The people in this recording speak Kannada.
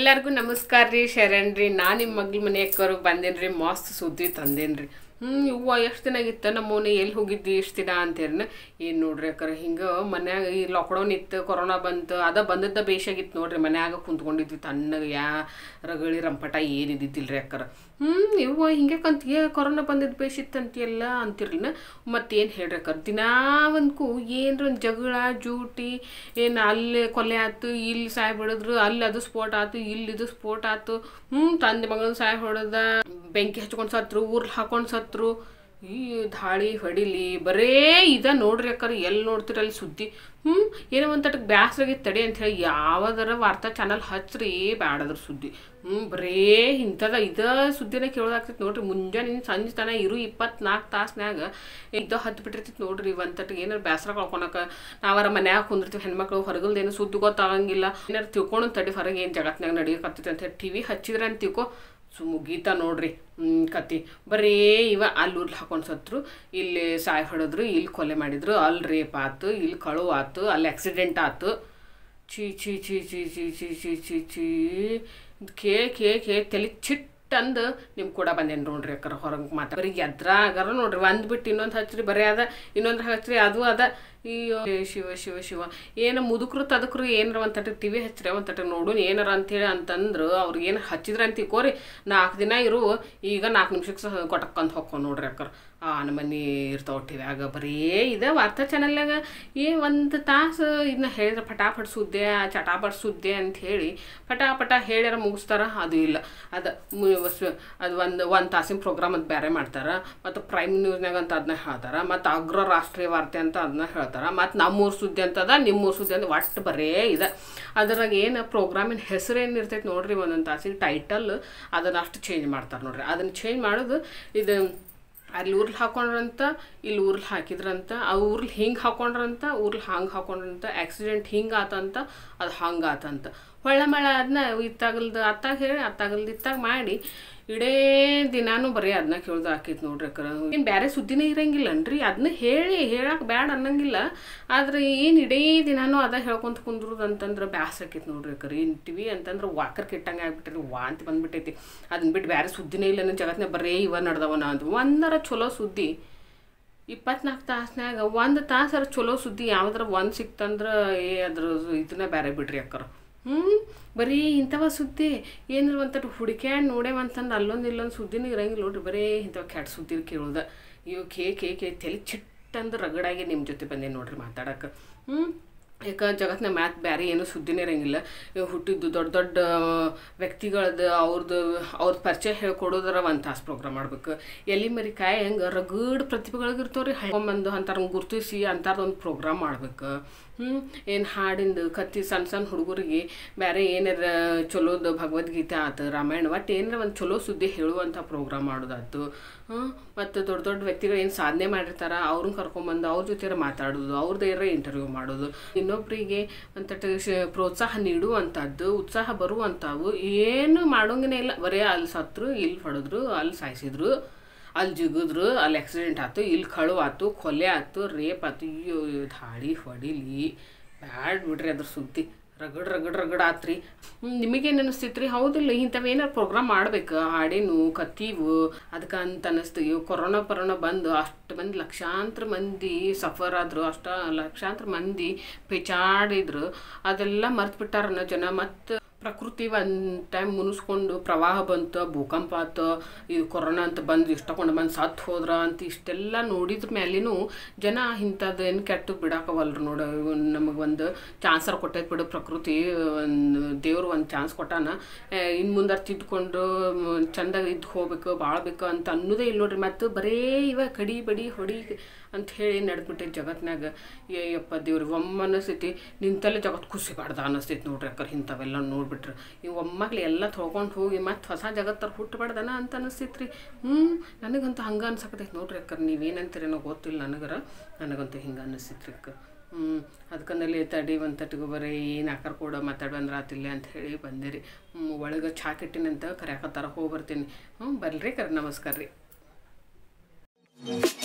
ಎಲ್ಲರಿಗೂ ನಮಸ್ಕಾರ ರೀ ಶರಣ್ ರೀ ನಾ ನಿಮ್ಮ ಮಗ್ಳ ಮನೆಯಕ್ಕರು ಬಂದೇನ್ರಿ ಮಸ್ತ್ ಸುದ್ದಿ ತಂದೇನ್ರಿ ಹ್ಞೂ ಇವ್ವ ಎಷ್ಟು ದಿನ ಆಗಿತ್ತು ನಮ್ಮನೆ ಎಲ್ಲಿ ಹೋಗಿದ್ದಿ ಇಷ್ಟು ದಿನ ಅಂತೇಳಿ ಏನು ನೋಡ್ರಿ ಅಕ್ಕಾರ ಹಿಂಗೆ ಮನ್ಯಾಗ ಈ ಲಾಕ್ಡೌನ್ ಇತ್ತು ಕೊರೋನಾ ಬಂತು ಅದ ಬಂದದ್ದ ಬೇಷಾಗಿತ್ತು ನೋಡ್ರಿ ಮನ್ಯಾಗ ಕುಂತ್ಕೊಂಡಿದ್ವಿ ತಣ್ಣಗೆ ಯಾ ರಗಳಿ ರಂಪಟ ಏನು ಇದ್ದಿದ್ದಿಲ್ರಿ ಅಕ್ಕಾರ ಹ್ಞೂ ಇವ್ವ ಹಿಂಗೆ ಕಂತೀಯ ಕೊರೋನಾ ಬಂದಿದ್ದು ಬೇಷಿತ್ತಂತಿಯಲ್ಲ ಅಂತಿರ್ಲಿನ ಮತ್ತೇನು ಹೇಳ್ರಿ ಅಕ್ಕಾರ ದಿನಾ ಒಂದ್ಕು ಏನ್ರ ಒಂದು ಜಗಳ ಜೂಟಿ ಏನು ಅಲ್ಲಿ ಕೊಲೆ ಆಯ್ತು ಇಲ್ಲಿ ಸಾಯ್ ಬಿಡಿದ್ರು ಅಲ್ಲಿ ಅದು ಸ್ಫೋಟ ಆಯ್ತು ಇಲ್ಲಿ ಇದು ಸ್ಫೋಟ ಆಯ್ತು ಹ್ಞೂ ತಂದೆ ಮಗಳನ್ನ ಸಾಯ್ ಹೊಡೆದ ಬೆಂಕಿ ಹಚ್ಕೊಂಡು ಸತ್ರು ಊರ್ಲ್ ಹಾಕೊಂಡು ಸತ್ರು ಈ ದಾಳಿ ಹೊಡಿಲಿ ಬರೇ ಇದ ನೋಡ್ರಿ ಅಕ್ಕಾರ ಎಲ್ಲಿ ನೋಡ್ತೀರ ಅಲ್ಲಿ ಸುದ್ದಿ ಹ್ಞೂ ಏನೋ ಒಂದು ತಟಕ್ಕೆ ಬ್ಯಾಸ್ರಾಗಿ ತಡೆ ಅಂತ ಹೇಳಿ ಯಾವ್ದಾರ ವಾರ್ತಾ ಚಾನಲ್ ಹಚ್ರಿ ಬ್ಯಾಡದ್ರ ಸುದ್ದಿ ಹ್ಞೂ ಬರೇ ಇಂಥದ ಇದ ಸುದ್ದಿನ ಕೇಳೋದಾಗ್ತೈತೆ ನೋಡ್ರಿ ಮುಂಜಾನೆ ಸಂಜೆ ತನ ಇರು ಇಪ್ಪತ್ನಾಲ್ಕು ತಾಸ್ನ್ಯಾಗ ಇದ್ದ ಹತ್ತು ಬಿಟ್ಟಿರ್ತೈತೆ ನೋಡ್ರಿ ಒಂದು ತಟ್ಟಿಗೆ ಏನಾರು ಬೇಸರ ಕಳ್ಕೊಳಕ ನಾವಾರ ಮನ್ಯಾಗ ಕುಂದಿರ್ತೀವಿ ಹೆಣ್ಮಕ್ಳು ಹೊರಗಲ್ದೇನು ಸುದ್ದಿ ಗೊತ್ತಾಗಂಗಿಲ್ಲ ಏನಾರು ತಿಳ್ಕೊಂಡು ತಡಿ ಹೊರಗೆ ಏನು ಜಗತ್ನಾಗ ನಡೆಯಕತ್ತೈತೆ ಅಂತ ಹೇಳಿ ಟಿ ವಿ ಹಚ್ಚಿದ್ರೆ ಅಂತ ತಿಳ್ಕೊ ಸು ಮುಗೀತ ನೋಡ್ರಿ ಹ್ಮ್, ಕತಿ ಬರೀ ಇವ ಅಲ್ಲಿ ಉರ್ಲ್ ಹಾಕೊಂಡು ಸತ್ರು ಇಲ್ಲಿ ಸಾಯ್ ಹೊಡೆದ್ರು ಇಲ್ಲಿ ಕೊಲೆ ಮಾಡಿದ್ರು ಅಲ್ಲಿ ರೇಪ್ ಆತು ಇಲ್ಲಿ ಕಳುವು ಆತು ಅಲ್ಲಿ ಆಕ್ಸಿಡೆಂಟ್ ಆತು ಚೀ ಚೀ ಚೀ ಚೀ ಚೀ ಚೀ ಚೀ ಚೀ ಚೀ ಕೇ ಕೇ ಕೇ ತಲೆ ಚಿಟ್ ಅಂದು ನಿಮ್ ಕೂಡ ಬಂದೇನು ನೋಡ್ರಿ ಅಕ್ಕರ ಹೊರಗೆ ಮಾತಾ ಬರೀ ಎದ್ರಾಗಾರ ನೋಡ್ರಿ ಒಂದು ಬಿಟ್ಟು ಇನ್ನೊಂದು ಹಚ್ರಿ ಬರೀ ಅದ ಇನ್ನೊಂದು ಹಚ್ರಿ ಅದು ಅದ ಅಯ್ಯೋ ಶಿವ ಶಿವ ಶಿವ ಏನು ಮುದುಕರು ತದಕರು ಏನಾರ ಒಂದು ತಟ್ಟೆ ಟಿ ವಿ ಹಚ್ಚಿರಿ ಒಂದು ತಟ್ಟೆ ನೋಡುನ್ ಏನಾರ ಅಂತೇಳಿ ಅಂತಂದ್ರು ಅವ್ರಿಗೆ ಏನು ಹಚ್ಚಿದ್ರ ಅಂತ ತಿಳ್ಕೋರಿ ನಾಲ್ಕು ದಿನ ಇರು ಈಗ ನಾಲ್ಕು ನಿಮಿಷಕ್ಕೆ ಸಹ ಕೊಟಕ್ಕಂತ ಹೊಕ್ಕೊ ನೋಡ್ರಿ ಅಕ್ಕರ ಆ ನಮ್ಮನೆ ಇರ್ತಾವ ಟಿವ್ಯಾಗ ಬರೀ ಇದೆ ವಾರ್ತಾ ಚಾನಲ್ನಾಗ ಏ ಒಂದು ತಾಸು ಇದನ್ನ ಹೇಳಿದ್ರೆ ಪಟಾಪಟ್ ಸುದ್ದೆ ಚಟಾಪಟ್ ಸುದ್ದೆ ಅಂತ ಹೇಳಿ ಪಟಾಪಟ ಹೇಳ್ಯಾರ ಮುಗಿಸ್ತಾರ ಅದು ಇಲ್ಲ ಅದು ಅದು ಒಂದು ಒಂದು ತಾಸಿನ ಪ್ರೋಗ್ರಾಮ್ ಅಂತ ಬೇರೆ ಮಾಡ್ತಾರೆ ಮತ್ತು ಪ್ರೈಮ್ ನ್ಯೂಸ್ನಾಗ ಅಂತ ಅದನ್ನ ಹೇಳ್ತಾರೆ ಮತ್ತು ಅಗ್ರ ರಾಷ್ಟ್ರೀಯ ವಾರ್ತೆ ಅಂತ ಅದನ್ನ ಹೇಳ್ತಾರೆ ಮತ್ತು ನಮ್ಮೂರು ಸುದ್ದಿ ಅಂತದ ನಿಮ್ಮೂರು ಸುದ್ದಿ ಅಂತ ಒಟ್ಟು ಬರೇ ಇದೆ ಅದ್ರಾಗ ಏನು ಪ್ರೋಗ್ರಾಮಿನ ಹೆಸರು ಏನು ಇರ್ತೈತೆ ನೋಡ್ರಿ ಒಂದೊಂದು ತಾಸಿಗೆ ಟೈಟಲ್ ಅದನ್ನ ಅಷ್ಟು ಚೇಂಜ್ ಮಾಡ್ತಾರೆ ನೋಡ್ರಿ ಅದನ್ನು ಚೇಂಜ್ ಮಾಡೋದು ಇದು ಅಲ್ಲಿ ಊರ್ಲ್ ಹಾಕೊಂಡ್ರಂತ ಇಲ್ಲಿ ಊರ್ಲ್ ಹಾಕಿದ್ರಂತ ಆ ಊರ್ಲ್ ಹಿಂಗೆ ಹಾಕೊಂಡ್ರಂತ ಊರ್ಲ್ ಹಂಗೆ ಹಾಕೊಂಡ್ರಂತ ಆಕ್ಸಿಡೆಂಟ್ ಹಿಂಗೆ ಆತಂತ ಅದು ಹಂಗೆ ಆತಂತ ಹೊಳ್ಳ ಮಳ ಅದನ್ನ ಇತ್ತಾಗಲ್ದು ಅತ್ತಾಗ ಹೇಳಿ ಅತ್ತಾಗಲ್ದು ಇತ್ತಾಗ ಮಾಡಿ ಇಡೇ ದಿನಾನು ಬರೀ ಅದನ್ನ ಕೇಳ್ದು ಆಕೈತಿ ನೋಡ್ರಿ ಅಕ್ಕರ ಏನು ಬೇರೆ ಸುದ್ದಿನೇ ಇರಂಗಿಲ್ಲನ್ರಿ ಅದನ್ನ ಹೇಳಿ ಹೇಳಕ್ಕೆ ಬ್ಯಾಡ ಅನ್ನಂಗಿಲ್ಲ ಆದ್ರೆ ಏನು ಇಡೀ ದಿನಾನು ಅದ ಹೇಳ್ಕೊಂತ ಕುಂದ್ರದು ಅಂತಂದ್ರೆ ಬ್ಯಾಸ ಆಕೈತಿ ನೋಡ್ರಿ ಅಕ್ಕರ ಏನು ಟಿವಿ ಅಂತಂದ್ರೆ ವಾಕರ್ ಕೆಟ್ಟಂಗೆ ಆಗ್ಬಿಟ್ಟಿರಿ ವಾಂತಿ ಬಂದ್ಬಿಟ್ಟೈತಿ ಅದನ್ನ ಬಿಟ್ಟು ಬೇರೆ ಸುದ್ದಿನೇ ಇಲ್ಲ ಜಗತ್ನಾಗ ಬರೀ ಇವ ನಡ್ದವನ ಅಂತ ಒಂದರ ಚಲೋ ಸುದ್ದಿ ಇಪ್ಪತ್ನಾಲ್ಕು ತಾಸ್ನ್ಯಾಗ ಒಂದು ತಾಸರ ಚಲೋ ಸುದ್ದಿ ಯಾವ್ದಾರ ಒಂದು ಸಿಕ್ತಂದ್ರೆ ಏ ಅದ್ರ ಇದನ್ನ ಬೇರೆ ಬಿಡ್ರಿ ಅಕ್ಕರ ಹ್ಞೂ ಬರೀ ಇಂಥವ ಸುದ್ದಿ ಏನಾರ ಒಂತಟ್ಟು ಹುಡುಕ್ಯಾಡ್ ನೋಡೇವಂತಂದು ಅಲ್ಲೊಂದು ಇಲ್ಲೊಂದು ಸುದ್ದಿನೂ ಇರಂಗಿಲ್ಲ ನೋಡ್ರಿ ಬರೀ ಇಂಥವ ಕೆಟ್ಟ ಸುದ್ದಿ ಕೇಳೋದ ಇವು ಕೇ ಕೇ ಕೇ ತಲೆ ಚಿಟ್ಟಂದು ರಗಡಾಗಿ ನಿಮ್ಮ ಜೊತೆ ಬಂದೆ ನೋಡ್ರಿ ಮಾತಾಡಕ್ಕೆ ಹ್ಞೂ ಯಾಕೆ ಜಗತ್ತಿನ ಮ್ಯಾತ್ ಬೇರೆ ಏನೂ ಸುದ್ದಿನೇ ಇರಂಗಿಲ್ಲ ಇವ್ ಹುಟ್ಟಿದ್ದು ದೊಡ್ಡ ದೊಡ್ಡ ವ್ಯಕ್ತಿಗಳದ್ದು ಅವ್ರದ್ದು ಅವ್ರ ಪರಿಚಯ ಹೇಳ್ಕೊಡೋದರ ಒಂದು ತಾಸು ಪ್ರೋಗ್ರಾಮ್ ಮಾಡ್ಬೇಕು ಎಲ್ಲಿ ಮರಿ ಕಾಯಿ ಹೆಂಗೆ ರಗಡ್ ಪ್ರತಿಭೆಗಳಿಗೆ ಇರ್ತಾವ್ರಿ ಬಂದು ಅಂತಾರ ಗುರ್ತಿಸಿ ಅಂತಾರದೊಂದು ಪ್ರೋಗ್ರಾಮ್ ಮಾಡ್ಬೇಕು ಹ್ಞೂ ಏನು ಹಾಡಿಂದು ಕತ್ತಿ ಸಣ್ಣ ಸಣ್ಣ ಹುಡುಗರಿಗೆ ಬೇರೆ ಏನಾರ ಚಲೋದು ಭಗವದ್ಗೀತೆ ಆತು ರಾಮಾಯಣ ಒಟ್ಟು ಏನಾರ ಒಂದು ಚಲೋ ಸುದ್ದಿ ಹೇಳುವಂಥ ಪ್ರೋಗ್ರಾಮ್ ಮಾಡೋದಾಯ್ತು ಹ್ಞೂ ಮತ್ತು ದೊಡ್ಡ ದೊಡ್ಡ ವ್ಯಕ್ತಿಗಳು ಏನು ಸಾಧನೆ ಮಾಡಿರ್ತಾರ ಅವ್ರನ್ನ ಕರ್ಕೊಂಬಂದು ಅವ್ರ ಜೊತೆ ಮಾತಾಡೋದು ಅವ್ರದ್ದು ಏನಾರ ಇಂಟರ್ವ್ಯೂ ಮಾಡೋದು ಇನ್ನೊಬ್ಬರಿಗೆ ಒಂತಟ್ಟು ಶ ಪ್ರೋತ್ಸಾಹ ನೀಡುವಂಥದ್ದು ಉತ್ಸಾಹ ಬರುವಂಥವು ಏನು ಮಾಡೋಂಗನೇ ಇಲ್ಲ ಬರೀ ಅಲ್ಲಿ ಸತ್ರು ಇಲ್ಲಿ ಹೊಡೆದ್ರು ಅಲ್ಲಿ ಸಾಯಿಸಿದ್ರು ಅಲ್ಲಿ ಜಿಗಿದ್ರು ಅಲ್ಲಿ ಆಕ್ಸಿಡೆಂಟ್ ಆಯ್ತು ಇಲ್ಲಿ ಕಳು ಆಯ್ತು ಕೊಲೆ ಆಯ್ತು ರೇಪ್ ಆಯ್ತು ಅಯ್ಯೋ ದಾಳಿ ಹೊಡಿಲಿ ಬ್ಯಾಡ್ ಬಿಡ್ರಿ ಅದ್ರ ಸುದ್ದಿ ರಗಡ್ ರಗಡ್ ರಗಡ್ ಆತ್ರಿ ನಿಮಗೇನು ಅನಿಸ್ತೈತ್ರಿ ಹೌದಿಲ್ಲ ಇಂಥವು ಏನಾರು ಪ್ರೋಗ್ರಾಮ್ ಮಾಡ್ಬೇಕು ಹಾಡೇನು ಕತ್ತೀವು ಅದಕ್ಕೆ ಅಂತ ಅನಿಸ್ತು ಇವು ಕೊರೋನಾ ಪರೋನಾ ಬಂದು ಅಷ್ಟು ಮಂದಿ ಲಕ್ಷಾಂತರ ಮಂದಿ ಸಫರ್ ಆದರು ಅಷ್ಟ ಲಕ್ಷಾಂತರ ಮಂದಿ ಪೆಚಾಡಿದ್ರು ಅದೆಲ್ಲ ಮರ್ತು ಬಿಟ್ಟಾರನ್ನ ಜನ ಮತ್ತು ಪ್ರಕೃತಿ ಒಂದು ಟೈಮ್ ಮುನಿಸ್ಕೊಂಡು ಪ್ರವಾಹ ಬಂತು ಭೂಕಂಪ ಆತು ಇದು ಕೊರೋನಾ ಅಂತ ಬಂದು ಇಷ್ಟಕೊಂಡು ಬಂದು ಸತ್ತು ಹೋದ್ರ ಅಂತ ಇಷ್ಟೆಲ್ಲ ನೋಡಿದ್ರ ಮೇಲಿನೂ ಜನ ಇಂಥದ್ದು ಏನು ಕೆಟ್ಟು ಬಿಡಾಕವಲ್ರು ನೋಡು ನಮಗೆ ಒಂದು ಚಾನ್ಸರ್ ಕೊಟ್ಟೈತೆ ಬಿಡು ಪ್ರಕೃತಿ ಒಂದು ದೇವ್ರು ಒಂದು ಚಾನ್ಸ್ ಕೊಟ್ಟಾನ ಇನ್ನು ಮುಂದೆ ತಿದ್ಕೊಂಡು ಚಂದ ಇದ್ದು ಹೋಗ್ಬೇಕು ಬಾಳ್ಬೇಕು ಅಂತ ಅನ್ನೋದೇ ಇಲ್ಲ ನೋಡ್ರಿ ಮತ್ತು ಬರೇ ಇವ ಕಡಿ ಬಡಿ ಹೊಡಿ ಅಂತ ಹೇಳಿ ನಡೆದ್ಬಿಟ್ಟೈತೆ ಜಗತ್ನಾಗ ಏಯಪ್ಪ ದೇವ್ರಿ ಒಮ್ಮ ಅನಿಸ್ತೈತಿ ನಿಂತಲ್ಲೇ ಜಗತ್ತು ಖುಷಿ ಬಾಡ್ದ ಅನ್ನಿಸ್ತೈತಿ ನೋಡ್ರಿ ಅಕ್ಕರ್ ಇಂಥವೆಲ್ಲ ನೋಡ್ಬಿಟ್ರೆ ಇವು ಒಮ್ಮಾಗ್ಲಿ ಎಲ್ಲ ತೊಳ್ಕೊಂಡು ಹೋಗಿ ಮತ್ತೆ ಹೊಸ ಜಗತ್ತರ ಹುಟ್ಟಬಾರ್ದನ ಅಂತ ಅನಿಸ್ತೈತ್ರಿ ಹ್ಞೂ ನನಗಂತೂ ಹಂಗೆ ಅನ್ಸಕತೈತಿ ನೋಡ್ರಿ ಅಕ್ಕರ್ ನೀವೇನಂತೀರೇನೋ ಗೊತ್ತಿಲ್ಲ ನನಗರ ನನಗಂತೂ ಹಿಂಗೆ ಅನ್ನಿಸ್ತೈತ್ರಿ ಅಕ್ಕ ಹ್ಞೂ ಅದಕ್ಕಂದಲ್ಲಿ ತಡಿ ಒಂದು ತಟ್ಟಿಗೆ ಬರೀ ಏನು ಆಕಾರ ಕೂಡ ಮಾತಾಡಿ ಬಂದ್ರೆ ಆತಿಲ್ಲ ಅಂತ ಹೇಳಿ ಬಂದಿರಿ ಹ್ಞೂ ಒಳಗೆ ಚಾ ಕೆಟ್ಟಿನಂತ ಕರ್ಯಾಕತ್ತಾರ ಹೋಗಿ ಬರ್ತೀನಿ ಹ್ಞೂ ಬರ್ರಿ ಕರೆ ನಮಸ್ಕಾರ ರೀ